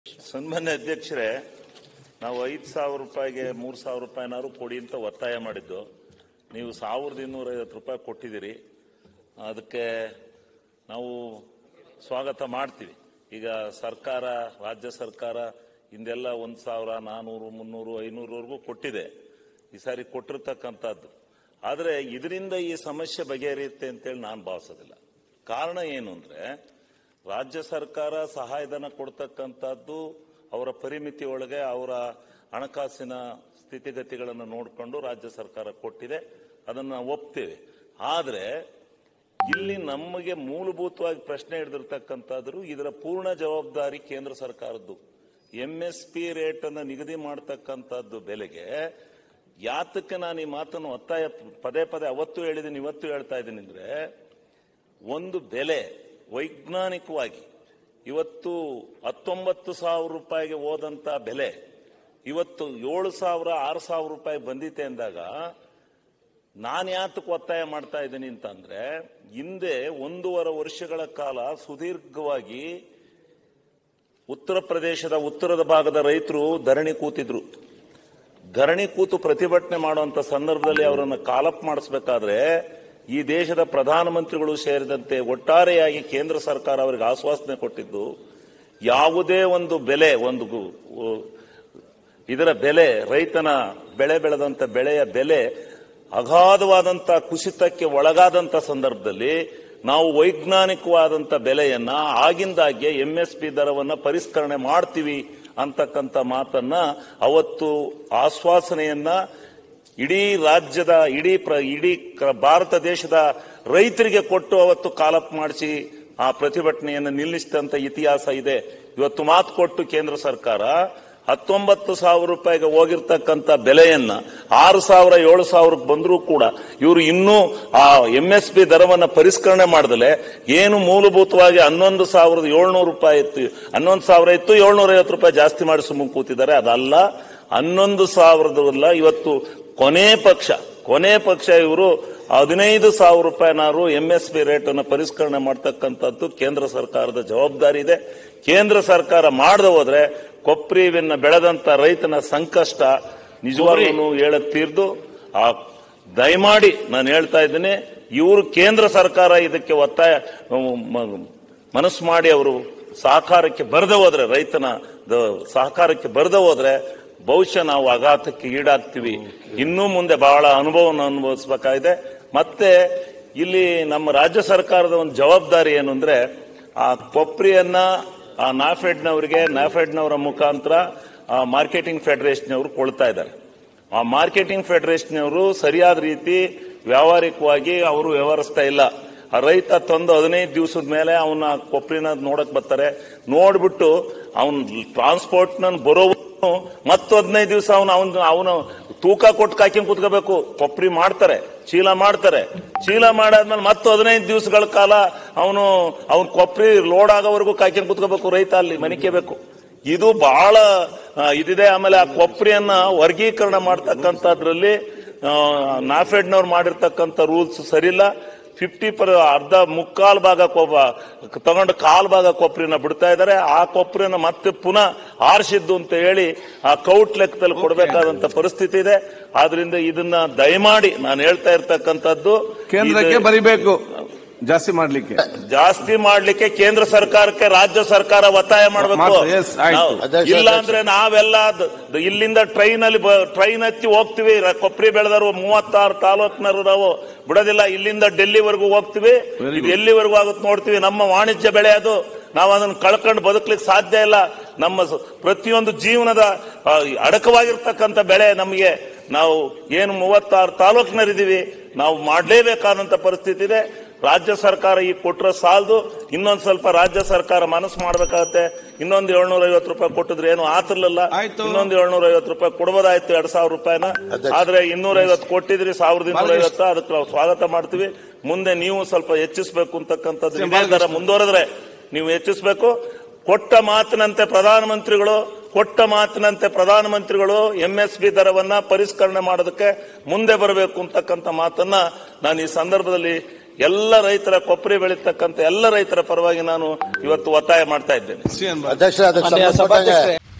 ಸನ್ಮಾನ್ಯ ಅಧ್ಯಕ್ಷರೇ ನಾವು ಐದು ಸಾವಿರ ರೂಪಾಯಿಗೆ ಮೂರು ಸಾವಿರ ರೂಪಾಯಿನಾರು ಕೊಡಿ ಅಂತ ಒತ್ತಾಯ ಮಾಡಿದ್ದು ನೀವು ಸಾವಿರದ ಇನ್ನೂರ ಐವತ್ತು ರೂಪಾಯಿ ಕೊಟ್ಟಿದ್ದೀರಿ ಅದಕ್ಕೆ ನಾವು ಸ್ವಾಗತ ಮಾಡ್ತೀವಿ ಈಗ ಸರ್ಕಾರ ರಾಜ್ಯ ಸರ್ಕಾರ ಹಿಂದೆಲ್ಲ ಒಂದು ಸಾವಿರ ನಾನ್ನೂರು ಮುನ್ನೂರು ಐನೂರವರೆಗೂ ಕೊಟ್ಟಿದೆ ಈ ಸಾರಿ ಕೊಟ್ಟಿರ್ತಕ್ಕಂಥದ್ದು ಆದರೆ ಇದರಿಂದ ಈ ಸಮಸ್ಯೆ ಬಗೆಹರಿಯುತ್ತೆ ಅಂತೇಳಿ ನಾನು ಭಾವಿಸೋದಿಲ್ಲ ಕಾರಣ ಏನು ಅಂದ್ರೆ ರಾಜ್ಯ ಸರ್ಕಾರ ಸಹಾಯಧನ ಕೊಡ್ತಕ್ಕಂಥದ್ದು ಅವರ ಪರಿಮಿತಿ ಒಳಗೆ ಅವರ ಹಣಕಾಸಿನ ಸ್ಥಿತಿಗತಿಗಳನ್ನು ನೋಡಿಕೊಂಡು ರಾಜ್ಯ ಸರ್ಕಾರ ಕೊಟ್ಟಿದೆ ಅದನ್ನು ನಾವು ಒಪ್ತೇವೆ ಆದರೆ ಇಲ್ಲಿ ನಮಗೆ ಮೂಲಭೂತವಾಗಿ ಪ್ರಶ್ನೆ ಹಿಡಿದಿರ್ತಕ್ಕಂಥದ್ರು ಇದರ ಪೂರ್ಣ ಜವಾಬ್ದಾರಿ ಕೇಂದ್ರ ಸರ್ಕಾರದ್ದು ಎಂ ಎಸ್ ಪಿ ರೇಟ್ ಅನ್ನು ನಿಗದಿ ಮಾಡತಕ್ಕಂಥದ್ದು ಬೆಲೆಗೆ ಯಾತಕ್ಕೆ ನಾನು ಈ ಮಾತನ್ನು ಒತ್ತಾಯ ಪದೇ ಪದೇ ಅವತ್ತು ಹೇಳಿದ್ದೀನಿ ಇವತ್ತು ಹೇಳ್ತಾ ಇದ್ದೀನಿ ಅಂದ್ರೆ ಒಂದು ಬೆಲೆ ವೈಜ್ಞಾನಿಕವಾಗಿ ಇವತ್ತು ಹತ್ತೊಂಬತ್ತು ಸಾವಿರ ರೂಪಾಯಿಗೆ ಹೋದಂತ ಬೆಲೆ ಇವತ್ತು ಏಳು ಸಾವಿರ ಆರು ಸಾವಿರ ರೂಪಾಯಿ ಬಂದಿದೆ ಅಂದಾಗ ನಾನು ಯಾತಕ್ಕೆ ಒತ್ತಾಯ ಮಾಡ್ತಾ ಇದ್ದೀನಿ ಅಂತಂದ್ರೆ ಹಿಂದೆ ಒಂದೂವರೆ ವರ್ಷಗಳ ಕಾಲ ಸುದೀರ್ಘವಾಗಿ ಉತ್ತರ ಪ್ರದೇಶದ ಉತ್ತರದ ಭಾಗದ ರೈತರು ಧರಣಿ ಕೂತಿದ್ರು ಧರಣಿ ಕೂತು ಪ್ರತಿಭಟನೆ ಮಾಡುವಂತ ಸಂದರ್ಭದಲ್ಲಿ ಅವರನ್ನು ಕಾಲಪ್ ಮಾಡಿಸಬೇಕಾದ್ರೆ ಈ ದೇಶದ ಪ್ರಧಾನಮಂತ್ರಿಗಳು ಸೇರಿದಂತೆ ಒಟ್ಟಾರೆಯಾಗಿ ಕೇಂದ್ರ ಸರ್ಕಾರ ಅವರಿಗೆ ಆಶ್ವಾಸನೆ ಕೊಟ್ಟಿದ್ದು ಯಾವುದೇ ಒಂದು ಬೆಲೆ ಒಂದು ಗು- ಉ- ಇದರ ಬೆಲೆ ರೈತನ ಬೆಳೆ ಬೆಳೆದಂತ ಬೆಳೆಯ ಬೆಲೆ ಅಗಾಧವಾದಂತ ಕುಸಿತಕ್ಕೆ ಒಳಗಾದಂತ ಸಂದರ್ಭದಲ್ಲಿ ನಾವು ವೈಜ್ಞಾನಿಕವಾದಂತ ಬೆಲೆಯನ್ನ ಆಗಿಂದಾಗ್ಗೆ ಎಂ ಎಸ್ ಪಿ ದರವನ್ನ ಪರಿಷ್ಕರಣೆ ಮಾಡ್ತೀವಿ ಅಂತಕ್ಕಂಥ ಮಾತನ್ನ ಅವತ್ತು ಆಶ್ವಾಸನೆಯನ್ನ ಇಡೀ ರಾಜ್ಯದ ಇಡೀ ಪ್ರ ಇಡೀ ಕ- ಭಾರತ ದೇಶದ ರೈತರಿಗೆ ಕೊಟ್ಟು ಅವತ್ತು ಕಾಲಪ್ ಮಾಡಿಸಿ ಆ ಪ್ರತಿಭಟನೆಯನ್ನು ನಿಲ್ಲಿಸಿದಂತ ಇತಿಹಾಸ ಇದೆ ಇವತ್ತು ಮಾತು ಕೊಟ್ಟು ಕೇಂದ್ರ ಸರ್ಕಾರ ಹತ್ತೊಂಬತ್ತು ಸಾವಿರ ರೂಪಾಯಿಗೆ ಹೋಗಿರ್ತಕ್ಕಂಥ ಬೆಲೆಯನ್ನ ಆರು ಸಾವಿರ ಏಳು ಸಾವಿರಕ್ಕೆ ಬಂದರೂ ಕೂಡ ಇವರು ಇನ್ನೂ ಆ ಎಂ ಎಸ್ ಪಿ ದರವನ್ನ ಪರಿಷ್ಕರಣೆ ಮಾಡದಲೆ ಏನು ಮೂಲಭೂತವಾಗಿ ಹನ್ನೊಂದು ಸಾವಿರದ ಏಳ್ನೂರು ರೂಪಾಯಿ ಇತ್ತು ಹನ್ನೊಂದು ಸಾವಿರ ಇತ್ತು ಏಳ್ನೂರ ಐವತ್ತು ರೂಪಾಯಿ ಜಾಸ್ತಿ ಮಾಡಿ ಸುಮ್ಮನೆ ಕೂತಿದ್ದಾರೆ ಅದಲ್ಲ ಹನ್ನೊಂದು ಸಾವಿರದಲ್ಲ ಇವತ್ತು ಕೊನೆ ಪಕ್ಷ ಕೊನೆ ಪಕ್ಷ ಇವರು ಹದಿನೈದು ಸಾವಿರ ರೂಪಾಯಿನಾರು ಎಂ ಎಸ್ ಪಿ ರೇಟ್ ಅನ್ನು ಪರಿಷ್ಕರಣೆ ಮಾಡ್ತಕ್ಕಂಥದ್ದು ಕೇಂದ್ರ ಸರ್ಕಾರದ ಜವಾಬ್ದಾರಿ ಇದೆ ಕೇಂದ್ರ ಸರ್ಕಾರ ಮಾಡದೆ ಹೋದ್ರೆ ಕೊಪ್ರಿವನ್ನ ಬೆಳೆದಂತ ರೈತನ ಸಂಕಷ್ಟ ನಿಜವಾಗ್ಲೂ ಹೇಳಕ್ ತೀರ್ದು ಆ ದಯಮಾಡಿ ನಾನು ಹೇಳ್ತಾ ಇದ್ದೀನಿ ಇವರು ಕೇಂದ್ರ ಸರ್ಕಾರ ಇದಕ್ಕೆ ಒತ್ತಾಯ ಮ- ಮನಸ್ಸು ಮಾಡಿ ಅವರು ಸಹಕಾರಕ್ಕೆ ಬರದೆ ಹೋದ್ರೆ ರೈತನ ದ- ಸಹಕಾರಕ್ಕೆ ಬರದೆ ಹೋದ್ರೆ ಬಹುಶಃ ನಾವು ಆಘಾತಕ್ಕೆ ಈಡಾಗ್ತೀವಿ ಇನ್ನೂ ಮುಂದೆ ಬಹಳ ಅನುಭವವನ್ನು ಅನುಭವಿಸಬೇಕಾಗಿದೆ ಮತ್ತೆ ಇಲ್ಲಿ ನಮ್ಮ ರಾಜ್ಯ ಸರ್ಕಾರದ ಒಂದು ಜವಾಬ್ದಾರಿ ಏನು ಅಂದ್ರೆ ಆ ಕೊಪ್ರಿಯನ್ನ ಆ ನಾಫೆಡ್ನವರಿಗೆ ನಾಫೆಡ್ನವರ ಮುಖಾಂತರ ಆ ಮಾರ್ಕೆಟಿಂಗ್ ಫೆಡರೇಷನ್ ಅವರು ಕೊಳ್ತಾ ಇದ್ದಾರೆ ಆ ಮಾರ್ಕೆಟಿಂಗ್ ಫೆಡರೇಷನ್ ಅವರು ಸರಿಯಾದ ರೀತಿ ವ್ಯಾವಹಾರಿಕವಾಗಿ ಅವರು ವ್ಯವಹರಿಸ್ತಾ ಇಲ್ಲ ಆ ರೈತ ತಂದು ಹದಿನೈದು ದಿವಸದ ಮೇಲೆ ಅವನ ಕೊಪ್ರಿನ ನೋಡಕ್ ಬರ್ತಾರೆ ನೋಡ್ಬಿಟ್ಟು ಅವನ್ ಟ್ರಾನ್ಸ್ಪೋರ್ಟ್ ನನ್ ಬರೋ ಮತ್ತು ಹದಿನೈದು ದಿವಸ ಅವನು ಅವನು ಅವನು ತೂಕ ಕೊಟ್ಟು ಕಾಯ್ಕೊಂಡು ಕುತ್ಕೋಬೇಕು ಕೊಪ್ರಿ ಮಾಡ್ತಾರೆ ಚೀಲ ಮಾಡ್ತಾರೆ ಚೀಲ ಮಾಡಾದ್ಮೇಲೆ ಮತ್ತೆ ಹದಿನೈದು ದಿವಸಗಳ ಕಾಲ ಅವನು ಅವನ್ ಕೊಪ್ರಿ ಲೋಡ್ ಆಗೋವರೆಗೂ ಕಾಯ್ಕೊಂಡು ಕುತ್ಕೋಬೇಕು ರೈತ ಅಲ್ಲಿ ಮನಿಕೇಬೇಕು ಇದು ಬಹಳ ಆ, ಇದಿದೆ ಆಮೇಲೆ ಆ ಕೊಪ್ರಿಯನ್ನ ವರ್ಗೀಕರಣ ಮಾಡ್ತಕ್ಕಂಥದ್ರಲ್ಲಿ ನಾಫೆಡ್ನವ್ರು ಮಾಡಿರ್ತಕ್ಕಂಥ ರೂಲ್ಸ್ ಸರಿಯಿಲ್ಲ ಫಿಫ್ಟಿ ಪರ್ ಅರ್ಧ ಮುಕ್ಕಾಲ್ ಭಾಗ ಕೊಬ್ಬ ತಗೊಂಡು ಕಾಲ್ ಭಾಗ ಕೊಪ್ರಿನ ಬಿಡ್ತಾ ಇದ್ದಾರೆ ಆ ಕೊಪ್ರಿನ ಮತ್ತೆ ಪುನಃ ಆರಿಸಿದ್ದು ಅಂತ ಹೇಳಿ ಆ ಕೌಟ್ ಲೆಕ್ಕದಲ್ಲಿ ಕೊಡಬೇಕಾದಂತ ಪರಿಸ್ಥಿತಿ ಇದೆ ಆದ್ರಿಂದ ಇದನ್ನ ದಯಮಾಡಿ ನಾನು ಹೇಳ್ತಾ ಇರ್ತಕ್ಕಂಥದ್ದು ಕೇಂದ್ರಕ್ಕೆ ಇದು- ಬರಿಬೇಕು ಜಾಸ್ತಿ ಮಾಡ್ಲಿಕ್ಕೆ ಜಾಸ್ತಿ ಮಾಡ್ಲಿಕ್ಕೆ ಕೇಂದ್ರ ಸರ್ಕಾರಕ್ಕೆ ರಾಜ್ಯ ಸರ್ಕಾರ ಒತ್ತಾಯ ಮಾಡಬೇಕು ಮಾತು, yes, ಆಯ್ತು. ಅಧ್ಯಕ್ಷ, ಇಲ್ಲ ಅಧ್ಯಕ್ಷ. ಅಂದ್ರೆ ನಾವೆಲ್ಲ ದ- ದ- ಇಲ್ಲಿಂದ ಟ್ರೈನ್ ಅಲ್ಲಿ ಟ್ರೈನ್ ಹತ್ತಿ ಹೋಗ್ತೀವಿ ರ- ಕೊಪ್ರಿ ಬೆಳೆದರು ಮೂವತ್ತಾರು ತಾಲೂಕಿನರು ನಾವು ಬಿಡೋದಿಲ್ಲ ಇಲ್ಲಿಂದ ಡೆಲ್ಲಿವರೆಗೂ ಹೋಗ್ತೀವಿ Very ಇದು good. ಎಲ್ಲಿವರೆಗೂ ಆಗುತ್ತೆ ನೋಡ್ತೀವಿ ನಮ್ಮ ವಾಣಿಜ್ಯ ಬೆಳೆ ಅದು ನಾವು ಅದನ್ನು ಕಳ್ಕೊಂಡು ಬದುಕಲಿಕ್ಕೆ ಸಾಧ್ಯ ಇಲ್ಲ ನಮ್ಮ ಸ- ಪ್ರತಿಯೊಂದು ಜೀವನದ ಆ, ಅಡಕವಾಗಿರ್ತಕ್ಕಂಥ ಬೆಳೆ ನಮಗೆ ನಾವು ಏನು ಮೂವತ್ತಾರು ತಾಲೂಕಿನರಿದ್ದೀವಿ ನಾವು ಮಾಡಲೇಬೇಕಾದಂತ ಪರಿಸ್ಥಿತಿ ಇದೆ ರಾಜ್ಯ ಸರ್ಕಾರ ಈ ಕೊಟ್ರೆ ಸಾಲದು ಇನ್ನೊಂದ್ ಸ್ವಲ್ಪ ರಾಜ್ಯ ಸರ್ಕಾರ ಮನಸ್ಸು ಮಾಡ್ಬೇಕಾಗತ್ತೆ ಇನ್ನೊಂದು ಏಳ್ನೂರ ಐವತ್ತು ರೂಪಾಯಿ ಕೊಟ್ಟಿದ್ರೆ ಏನು ಆತಿರ್ಲಿಲ್ಲ ಆಯ್ತು. ಇನ್ನೊಂದು ಏಳ್ನೂರ ಐವತ್ತು ರೂಪಾಯಿ ಕೊಡ್ಬೋದಾಯ್ತು ಎರಡ್ ಸಾವಿರ ರೂಪಾಯಿನ ಅಧ್ಯಕ್ಷ. ಆದ್ರೆ ಇನ್ನೂರ ಐವತ್ತು ಕೊಟ್ಟಿದ್ರಿ ಸಾವಿರದ ಇನ್ನೂರ ಬಾಲಕೃಷ್ಣ. ಐವತ್ತು ಅದಕ್ಕೆ ನಾವು ಸ್ವಾಗತ ಮಾಡ್ತೀವಿ ಮುಂದೆ ನೀವು ಸ್ವಲ್ಪ ಹೆಚ್ಚಿಸಬೇಕು ಅಂತಕ್ಕಂಥದ್ದು ಶ್ರೀ ಇದೇ ತರ ಬಾಲಕೃಷ್ಣ. ಮುಂದುವರೆದ್ರೆ ನೀವು ಹೆಚ್ಚಿಸಬೇಕು ಕೊಟ್ಟ ಮಾತಿನಂತೆ ಪ್ರಧಾನಮಂತ್ರಿಗಳು ಕೊಟ್ಟ ಮಾತಿನಂತೆ ಪ್ರಧಾನಮಂತ್ರಿಗಳು ಎಂಎಸ್ಪಿ ದರವನ್ನ ಪರಿಷ್ಕರಣೆ ಮಾಡೋದಕ್ಕೆ ಮುಂದೆ ಬರಬೇಕು ಅಂತಕ್ಕಂಥ ಮಾತನ್ನ ನಾನು ಈ ಸಂದರ್ಭದಲ್ಲಿ ಎಲ್ಲ ರೈತರ ಕೊಬ್ಬರಿ ಬೆಳೀತಕ್ಕಂಥ ಎಲ್ಲ ರೈತರ ಪರವಾಗಿ ನಾನು ಇವತ್ತು ಒತ್ತಾಯ ಮಾಡ್ತಾ ಇದ್ದೇನೆ ಸಿ ಎನ್ ಅಧ್ಯಕ್ಷರೇ ಅದಕ್ಕೆ ಮಾನ್ಯ ಸಂಬಂಧಪಟ್ಟಂಗೆ ಸಭಾಧ್ಯಕ್ಷರೇ